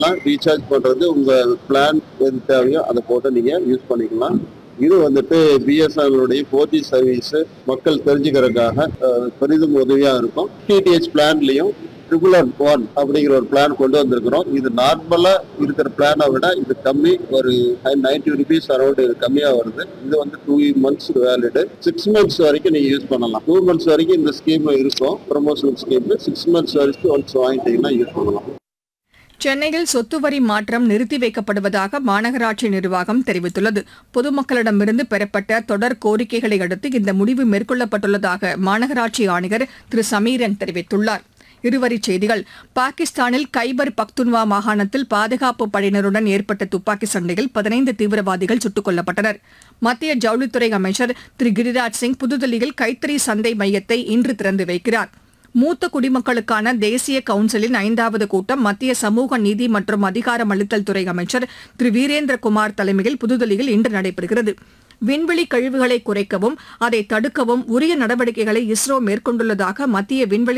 recharge பண்றது உங்க plan எது தேவையோ அதை போட்டு நீங்க யூஸ் பண்ணிக்கலாம் இது வந்துட்டு பிஎஸ்என்எல்லுடைய ஃபோர் ஜி சர்வீஸ் மக்கள் தெரிஞ்சுக்கிறதுக்காக அஹ், பெரிதும் உதவியா இருக்கும் டிடிஹெச் பிளான்லயும் ட்ரிபிள் ஒன் ஒன் அப்படிங்கிற ஒரு பிளான் கொண்டு வந்திருக்கிறோம் இது நார்மலா இருக்கிற பிளானை விட இது கம்மி ஒரு நைன்டி ருபீஸ் அரௌண்ட் இது கம்மியா வருது இது வந்து two months valid six months வரைக்கும் நீங்க யூஸ் பண்ணலாம் டூ மந்த்ஸ் வரைக்கும் இந்த ஸ்கீம் இருக்கும் ப்ரொமோஷனல் ஸ்கீம் சிக்ஸ் மந்த்ஸ் வரைக்கும் ஒன்ஸ் வாங்கிட்டீங்கன்னா யூஸ் பண்ணலாம் சென்னையில் சொத்து வரி மாற்றம் நிறுத்தி வைக்கப்படுவதாக மாநகராட்சி நிர்வாகம் தெரிவித்துள்ளது பொதுமக்களிடமிருந்து பெறப்பட்ட தொடர் கோரிக்கைகளை அடுத்து இந்த முடிவு மேற்கொள்ளப்பட்டுள்ளதாக மாநகராட்சி ஆணையர் திரு சமீரன் தெரிவித்துள்ளார் இருவரிச் செய்திகள் பாகிஸ்தானில் கைபர் பக்துன்வா மாகாணத்தில் பாதுகாப்பு படையினருடன் ஏற்பட்ட துப்பாக்கி சண்டையில் பதினைந்து தீவிரவாதிகள் சுட்டுக் கொல்லப்பட்டனர் மத்திய ஜவுளித்துறை அமைச்சர் திரு கிரிராஜ் சிங் புதுதில்லியில் கைத்தறி சந்தை மையத்தை இன்று திறந்து வைக்கிறார் மூத்த குடிமக்களுக்கான தேசிய கவுன்சிலின் ஐந்தாவது கூட்டம் மத்திய சமூக நீதி மற்றும் அதிகாரமளித்தல் துறை அமைச்சர் திரு வீரேந்திரகுமார் தலைமையில் புதுதில்லியில் இன்று நடைபெறுகிறது விண்வெளி கழிவுகளை குறைக்கவும் அதை தடுக்கவும் உரிய நடவடிக்கைகளை இஸ்ரோ மேற்கொண்டுள்ளதாக மத்திய விண்வெளி